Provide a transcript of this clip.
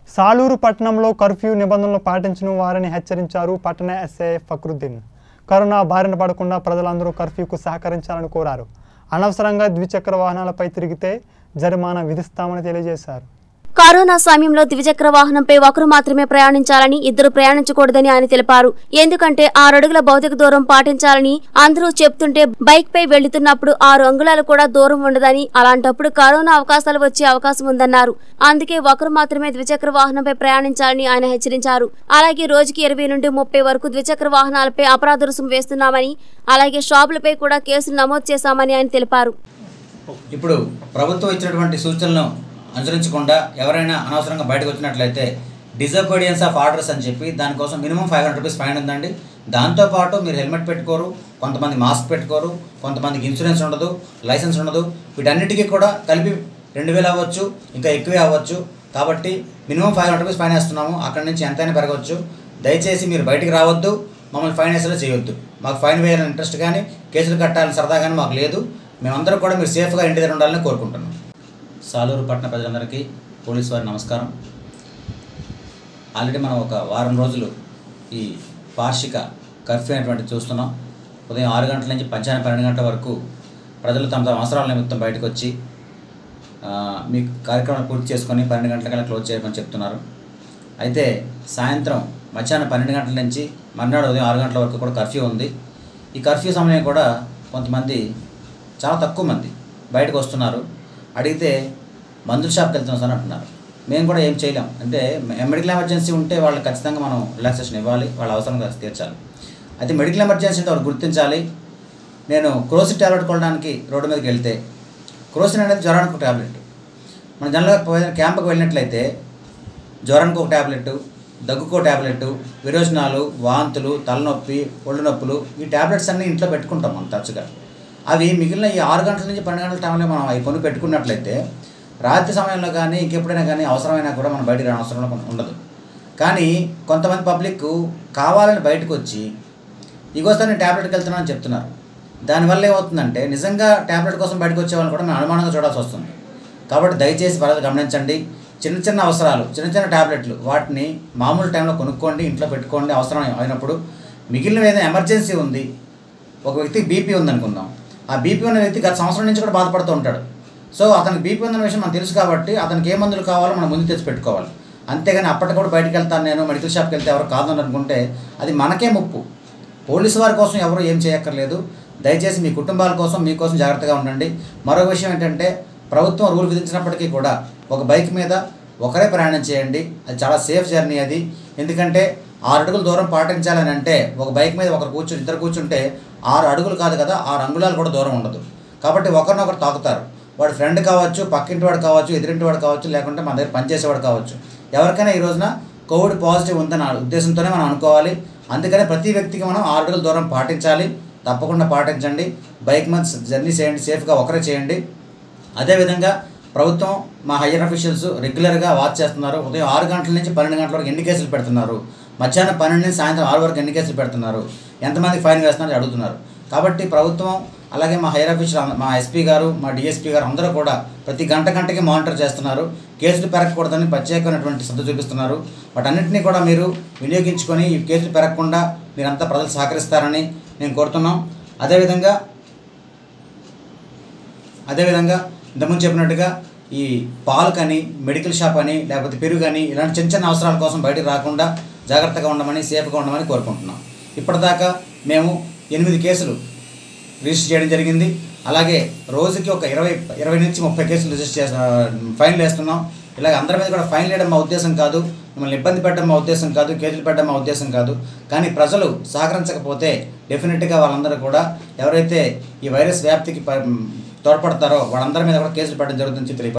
సాలూరు పట్టణంలో కర్ఫ్యూ నిబంధనలు పాటించిన వారిని హెచ్చరించారు పట్టణ ఎస్ఐ ఫక్రుద్దీన్ కరోనా బారిన పడకుండా ప్రజలందరూ కర్ఫ్యూకు సహకరించాలని కోరారు అనవసరంగా ద్విచక్ర వాహనాలపై తిరిగితే జరిమానా విధిస్తామని తెలియజేశారు కరోనా సమయంలో ద్విచక్ర వాహనంపై ఒకరు మాత్రమే ప్రయాణించాలని ఇద్దరు ప్రయాణించకూడదని ఆయన తెలిపారు ఎందుకంటే ఆరడుగుల భౌతిక దూరం పాటించాలని అందరూ చెప్తుంటే బైక్ పై వెళ్తున్నప్పుడు ఆరు అంగుళాలు కూడా దూరం ఉండదని అలాంటప్పుడు కరోనా అవకాశాలు వచ్చే అవకాశం ఉందన్నారు అందుకే ఒకరు మాత్రమే ద్విచక్ర వాహనంపై ప్రయాణించాలని ఆయన హెచ్చరించారు అలాగే రోజుకి ఇరవై నుండి ముప్పై వరకు ద్విచక్ర వాహనాలపై అపరాధ రుసుము వేస్తున్నామని అలాగే షాపులపై కూడా కేసులు నమోదు చేశామని ఆయన తెలిపారు ఇప్పుడు ప్రభుత్వం ఇచ్చినటువంటి సూచనలను అనుసరించకుండా ఎవరైనా అనవసరంగా బయటకు వచ్చినట్లయితే డిజబీడియన్స్ ఆఫ్ ఆర్డర్స్ అని చెప్పి దానికోసం minimum five hundred rupees fine ఉందండి దాంతోపాటు మీరు హెల్మెట్ పెట్టుకోరు కొంతమంది మాస్క్ పెట్టుకోరు కొంతమందికి ఇన్సూరెన్స్ ఉండదు లైసెన్స్ ఉండదు వీటన్నిటికీ కూడా కలిపి రెండు వేలు అవ్వచ్చు ఇంకా ఎక్కువే అవ్వచ్చు కాబట్టి minimum five hundred rupees fine వేస్తున్నాము అక్కడి నుంచి ఎంతైనా పెరగవచ్చు దయచేసి మీరు బయటికి రావద్దు మమ్మల్ని ఫైన్ వేసేలా చేయొద్దు మాకు ఫైన్ వేయాలని ఇంట్రెస్ట్ కానీ కేసులు కట్టాలని సరదా కానీ మాకు లేదు మేమందరం కూడా మీరు సేఫ్గా ఇంటి దగ్గర ఉండాలని కోరుకుంటున్నాం సాలూరు పట్టణ ప్రజలందరికీ పోలీసు వారి నమస్కారం ఆల్రెడీ మనం ఒక వారం రోజులు ఈ వార్షిక కర్ఫ్యూ అనేటువంటి చూస్తున్నాం ఉదయం ఆరు గంటల నుంచి మధ్యాహ్నం పన్నెండు గంటల వరకు ప్రజలు తమ తమ అవసరాల నిమిత్తం బయటకు వచ్చి ఆ, మీ కార్యక్రమాలు పూర్తి చేసుకొని పన్నెండు గంటలకల్లా క్లోజ్ చేయమని చెప్తున్నారు అయితే సాయంత్రం మధ్యాహ్నం పన్నెండు గంటల నుంచి మర్నాడు ఉదయం ఆరు గంటల వరకు కూడా కర్ఫ్యూ ఉంది ఈ కర్ఫ్యూ సమయం కూడా కొంతమంది చాలా తక్కువ మంది బయటకు వస్తున్నారు అడిగితే మందుల షాప్కి వెళ్తున్నాం సార్ అంటున్నారు మేము కూడా ఏం చేయలేం అంటే మెడికల్ ఎమర్జెన్సీ ఉంటే వాళ్ళకి ఖచ్చితంగా మనం రిలాక్సేషన్ ఇవ్వాలి వాళ్ళ అవసరం కాస్త తీర్చాలి అయితే మెడికల్ ఎమర్జెన్సీ అంటే వాళ్ళు గుర్తించాలి నేను క్రోసిన్ ట్యాబ్లెట్ కొనడానికి రోడ్డు మీదకి వెళ్తే క్రోసిన్ అనేది జ్వరానికి ఒక ట్యాబ్లెట్ మన జనరల్గా పోయిన క్యాంప్కి వెళ్ళినట్లయితే జ్వరానికి ఒక ట్యాబ్లెట్ దగ్గుకో ట్యాబ్లెట్ విరోచనాలు వాంతులు తలనొప్పి ఒళ్ళు నొప్పులు ఈ ట్యాబ్లెట్స్ అన్నీ ఇంట్లో పెట్టుకుంటాం మనం తరచుగా అవి మిగిలిన ఈ ఆరు గంటల నుంచి పన్నెండు గంటల టైంలో మనం అవి కొని పెట్టుకున్నట్లయితే రాత్రి సమయంలో కానీ ఇంకెప్పుడైనా కానీ అవసరమైనా కూడా మనం బయటికి రాని అవసరం ఉండదు కానీ కొంతమంది పబ్లిక్ కావాలని బయటకు వచ్చి ఇగోసారి నేను ట్యాబ్లెట్కి వెళ్తున్నాను అని చెప్తున్నారు దానివల్ల ఏమవుతుందంటే నిజంగా ట్యాబ్లెట్ కోసం బయటకు వచ్చే వాళ్ళని కూడా మేము అనుమానంగా చూడాల్సి వస్తుంది కాబట్టి దయచేసి ప్రజలు గమనించండి చిన్న చిన్న అవసరాలు చిన్న చిన్న ట్యాబ్లెట్లు వాటిని మామూలు టైంలో కొనుక్కోండి ఇంట్లో పెట్టుకోండి అవసరం అయినప్పుడు మిగిలిన ఏదైనా ఎమర్జెన్సీ ఉంది ఒక వ్యక్తికి బీపీ ఉందనుకుందాం ఆ బీపీ ఉన్న వ్యక్తి గత సంవత్సరం నుంచి కూడా బాధపడుతూ ఉంటాడు సో అతనికి బీపీ ఉందన్న విషయం మనకు తెలుసు కాబట్టి అతనికి ఏ మందులు కావాలో మనం ముందు తెచ్చి పెట్టుకోవాలి అంతేగాని అప్పటికి కూడా బయటికి వెళ్తాను నేను మెడికల్ షాప్కి వెళ్తే ఎవరు కాదని అనుకుంటే అది మనకే ముప్పు పోలీసు వారి కోసం ఎవరు ఏం చేయక్కర్లేదు దయచేసి మీ కుటుంబాల కోసం మీకోసం జాగ్రత్తగా ఉండండి మరో విషయం ఏంటంటే ప్రభుత్వం రూల్ విధించినప్పటికీ కూడా ఒక బైక్ మీద ఒకరే ప్రయాణం చేయండి అది చాలా సేఫ్ జర్నీ అది ఎందుకంటే ఆరు అడుగుల దూరం పాటించాలని అంటే ఒక బైక్ మీద ఒకరు కూర్చుని ఇద్దరు కూర్చుంటే ఆరు అడుగులు కాదు కదా ఆరు అంగుళాలు కూడా దూరం ఉండదు కాబట్టి ఒకరినొకరు తాకుతారు వాడు ఫ్రెండ్ కావచ్చు పక్కింటి వాడు కావచ్చు ఎదురింటి వాడు కావచ్చు లేకుంటే మన దగ్గర పనిచేసేవాడు కావచ్చు ఎవరికైనా ఈ రోజున కోవిడ్ పాజిటివ్ ఉందన్న ఉద్దేశంతోనే మనం అనుకోవాలి అందుకనే ప్రతి వ్యక్తికి మనం ఆరు అడుగుల దూరం పాటించాలి తప్పకుండా పాటించండి బైక్ మీద జర్నీ చేయండి సేఫ్గా ఒకరే చేయండి అదేవిధంగా ప్రభుత్వం మా హయ్యర్ అఫీషియల్స్ రెగ్యులర్గా వాచ్ చేస్తున్నారు ఉదయం ఆరు గంటల నుంచి పన్నెండు గంటల వరకు ఎన్ని కేసులు పెడుతున్నారు మధ్యాహ్నం పన్నెండు నుంచి సాయంత్రం ఆరు వరకు ఎన్ని కేసులు పెడుతున్నారు ఎంతమంది ఫైన్ వేస్తున్నారు అని అడుగుతున్నారు కాబట్టి ప్రభుత్వం అలాగే మా హైయర్ అఫీషియల్ మా ఎస్పీ గారు మా డిఎస్పీ గారు అందరూ కూడా ప్రతి గంట గంటకి మానిటర్ చేస్తున్నారు కేసులు పెరగకూడదని ప్రత్యేకమైనటువంటి శ్రద్ధ చూపిస్తున్నారు వాటన్నిటినీ కూడా మీరు వినియోగించుకొని ఈ కేసులు పెరగకుండా మీరంతా ప్రజలు సహకరిస్తారని మేము కోరుతున్నాం అదేవిధంగా అదేవిధంగా ఇంతకుముందు చెప్పినట్టుగా ఈ పాలు కానీ మెడికల్ షాప్ అని లేకపోతే పెరుగు అని ఇలాంటి చిన్న చిన్న అవసరాల కోసం బయటికి రాకుండా జాగ్రత్తగా ఉండమని సేఫ్గా ఉండమని కోరుకుంటున్నాం ఇప్పటిదాకా మేము ఎనిమిది కేసులు రిజిస్టర్ చేయడం జరిగింది అలాగే రోజుకి ఒక ఇరవై ఇరవై నుంచి ముప్పై కేసులు రిజిస్టర్ చేసిన ఫైన్లు వేస్తున్నాం ఇలాగ అందరి మీద కూడా ఫైన్ వేయడం మా ఉద్దేశం కాదు మిమ్మల్ని ఇబ్బంది పెట్టడం మా ఉద్దేశం కాదు కేసులు పెట్టడం మా ఉద్దేశం కాదు కానీ ప్రజలు సహకరించకపోతే డెఫినెట్గా వాళ్ళందరూ కూడా ఎవరైతే ఈ వైరస్ వ్యాప్తికి ప- తోడ్పడతారో వాళ్ళందరి మీద కూడా కేసులు పెట్టడం జరుగుతుంది తెలియ